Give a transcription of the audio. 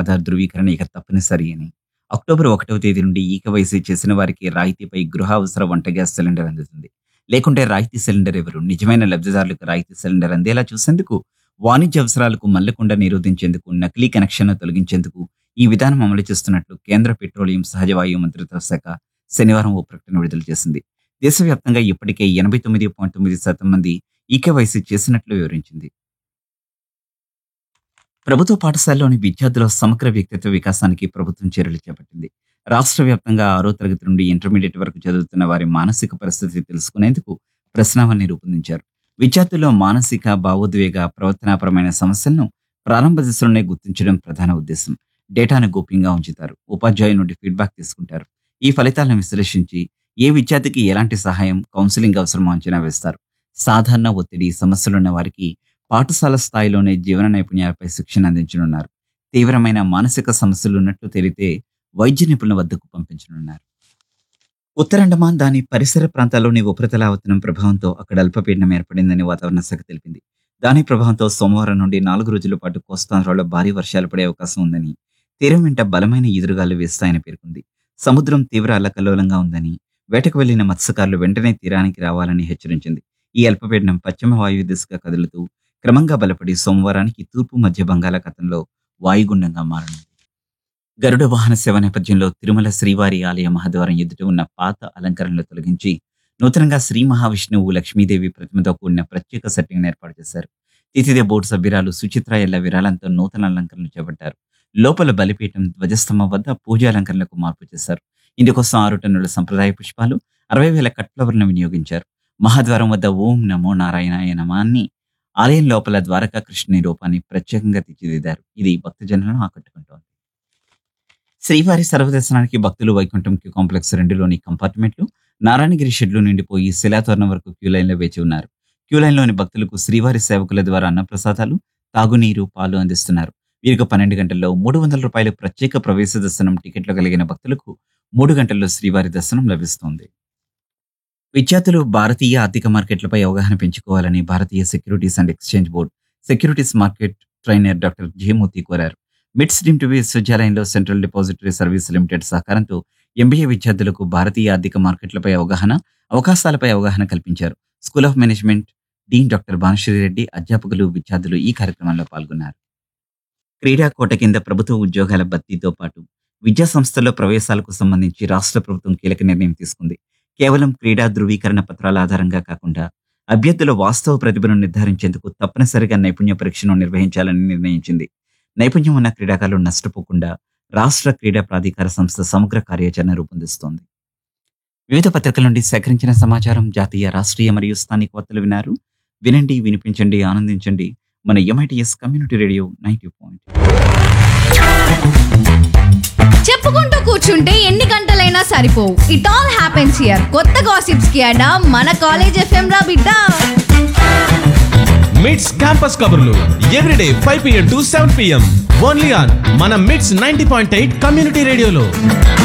ఆధార్ ధృవీకరణ ఇక తప్పనిసరి అని అక్టోబర్ ఒకటవ తేదీ నుండి ఈకవైసీ చేసిన వారికి రాయితీపై గృహ అవసర వంట గ్యాస్ సిలిండర్ అందుతుంది లేకుంటే రాయితీ సిలిండర్ ఎవరు నిజమైన లబ్ధిదారులకు రాయితీ సిలిండర్ అందేలా చూసేందుకు వాణిజ్య అవసరాలకు మల్లకుండా నిరోధించేందుకు నకిలీ కనెక్షన్ను తొలగించేందుకు ఈ విధానం అమలు చేస్తున్నట్లు కేంద్ర పెట్రోలియం సహజవాయు మంత్రిత్వ శాఖ శనివారం ఓ ప్రకటన విడుదల చేసింది దేశవ్యాప్తంగా ఇప్పటికే ఎనభై తొమ్మిది పాయింట్ తొమ్మిది శాతం మంది ఈకేవైసీ చేసినట్లు వివరించింది ప్రభుత్వ పాఠశాలలోని విద్యార్థుల సమగ్ర వ్యక్తిత్వ వికాసానికి ప్రభుత్వం చర్యలు చేపట్టింది రాష్ట్ర వ్యాప్తంగా ఆరో తరగతి నుండి ఇంటర్మీడియట్ వరకు చదువుతున్న వారి మానసిక పరిస్థితి తెలుసుకునేందుకు ప్రశ్నావళిని రూపొందించారు విద్యార్థుల్లో మానసిక భావోద్వేగ ప్రవర్తనాపరమైన సమస్యలను ప్రారంభ దశలోనే గుర్తించడం ప్రధాన ఉద్దేశం డేటాను గోప్యంగా ఉంచుతారు ఉపాధ్యాయుల నుండి ఫీడ్బ్యాక్ తీసుకుంటారు ఈ ఫలితాలను విశ్లేషించి ఏ విద్యార్థికి ఎలాంటి సహాయం కౌన్సిలింగ్ అవసరమో అంచనా వేస్తారు సాధారణ ఒత్తిడి సమస్యలున్న వారికి పాఠశాల స్థాయిలోనే జీవన నైపుణ్యాలపై శిక్షణ అందించనున్నారు తీవ్రమైన మానసిక సమస్యలు ఉన్నట్లు తేలితే వైద్య నిపుణుల వద్దకు పంపించనున్నారు ఉత్తరాండమాన్ దాని పరిసర ప్రాంతాల్లోని ఉపరితల ఆవర్తనం ప్రభావంతో అక్కడ అల్పపీడనం ఏర్పడిందని వాతావరణ శాఖ తెలిపింది దాని ప్రభావంతో సోమవారం నుండి నాలుగు రోజుల పాటు కోస్తాంధ్రలో భారీ వర్షాలు పడే అవకాశం ఉందని తీరం వెంట బలమైన ఎదురుగాలు వేస్తాయని పేర్కొంది సముద్రం తీవ్ర అల్లకల్లోలంగా ఉందని వేటకు వెళ్లిన మత్స్యకారులు వెంటనే తీరానికి రావాలని హెచ్చరించింది ఈ అల్పపీడనం పశ్చిమ వాయువ్య దిశగా కదులుతూ క్రమంగా బలపడి సోమవారానికి తూర్పు మధ్య బంగాళాఖాతంలో వాయుగుండంగా మారనుంది గరుడ వాహన సేవ నేపథ్యంలో తిరుమల శ్రీవారి ఆలయ మహద్వారం ఎదుట ఉన్న పాత అలంకరణలు తొలగించి నూతనంగా శ్రీ మహావిష్ణువు లక్ష్మీదేవి ప్రతిమతో కూడిన ప్రత్యేక సెట్టింగ్ ఏర్పాటు చేశారు తిథిదే బోర్డు సభ్యురాలు సుచిత్ర ఎల్ల విరాళంతో నూతన అలంకరణలు చేపట్టారు లోపల బలిపీఠం ధ్వజస్తంభం వద్ద పూజా అలంకరణలకు మార్పు చేశారు ఇందుకోసం ఆరు టన్నుల సంప్రదాయ పుష్పాలు అరవై వేల కట్లవర్ను వినియోగించారు మహాద్వారం వద్ద ఓం నమో నారాయణాయ నమాన్ని ఆలయం లోపల ద్వారకా కృష్ణుని రూపాన్ని ప్రత్యేకంగా తీర్చిదిద్దారు ఇది భక్తజనులను ఆకట్టుకుంటోంది శ్రీవారి సర్వదర్శనానికి భక్తులు వైకుంఠం క్యూ కాంప్లెక్స్ రెండులోని కంపార్ట్మెంట్లు నారాయణగిరి షెడ్లు నిండిపోయి శిలాతోరణం వరకు క్యూ లైన్లో వేచి ఉన్నారు క్యూ లైన్లోని భక్తులకు శ్రీవారి సేవకుల ద్వారా అన్నప్రసాదాలు తాగునీరు పాలు అందిస్తున్నారు వీరికి పన్నెండు గంటల్లో మూడు వందల రూపాయల ప్రత్యేక ప్రవేశ దర్శనం టికెట్లు కలిగిన భక్తులకు మూడు గంటల్లో శ్రీవారి దర్శనం లభిస్తుంది విద్యార్థులు భారతీయ ఆర్థిక మార్కెట్లపై అవగాహన పెంచుకోవాలని భారతీయ securities and exchange board securities market trainer doctor J Murthy కోరారు మిడ్స్ డీమ్ టు విశ్వవిద్యాలయంలో సెంట్రల్ డిపాజిటరీ సర్వీస్ లిమిటెడ్ సహకారంతో ఎంబీఏ విద్యార్థులకు భారతీయ ఆర్థిక మార్కెట్లపై అవగాహన అవకాశాలపై అవగాహన కల్పించారు school of management dean doctor Bhanushree Reddy అధ్యాపకులు విద్యార్థులు ఈ కార్యక్రమంలో పాల్గొన్నారు క్రీడా కోట కింద ప్రభుత్వ ఉద్యోగాల భర్తీతో పాటు విద్యా సంస్థల్లో ప్రవేశాలకు సంబంధించి రాష్ట్ర ప్రభుత్వం కీలక నిర్ణయం తీసుకుంది కేవలం క్రీడా ధృవీకరణ పత్రాల ఆధారంగా కాకుండా అభ్యర్థుల వాస్తవ ప్రతిభను నిర్ధారించేందుకు తప్పనిసరిగా నైపుణ్య పరీక్షను నిర్వహించాలని నిర్ణయించింది నైపుణ్యం ఉన్న క్రీడాకారులు నష్టపోకుండా రాష్ట్ర క్రీడా ప్రాధికార సంస్థ సమగ్ర కార్యాచరణ రూపొందిస్తోంది వివిధ పత్రికల నుండి సేకరించిన సమాచారం జాతీయ రాష్ట్రీయ మరియు స్థానిక వార్తలు విన్నారు వినండి వినిపించండి ఆనందించండి మన MITS community radio ninety point చెప్పుకుంటూ కూర్చుంటే ఎన్ని గంటలైనా సరిపోవు ఇట్ ఆల్ హ్యాపెన్స్ హియర్ కొత్త గాసిప్స్ కి అడా మన కాలేజ్ ఎఫ్ఎం రా బిడ్డ మిడ్స్ క్యాంపస్ కబుర్లు everyday five PM to seven PM only on మన MITS ninety point eight community రేడియోలో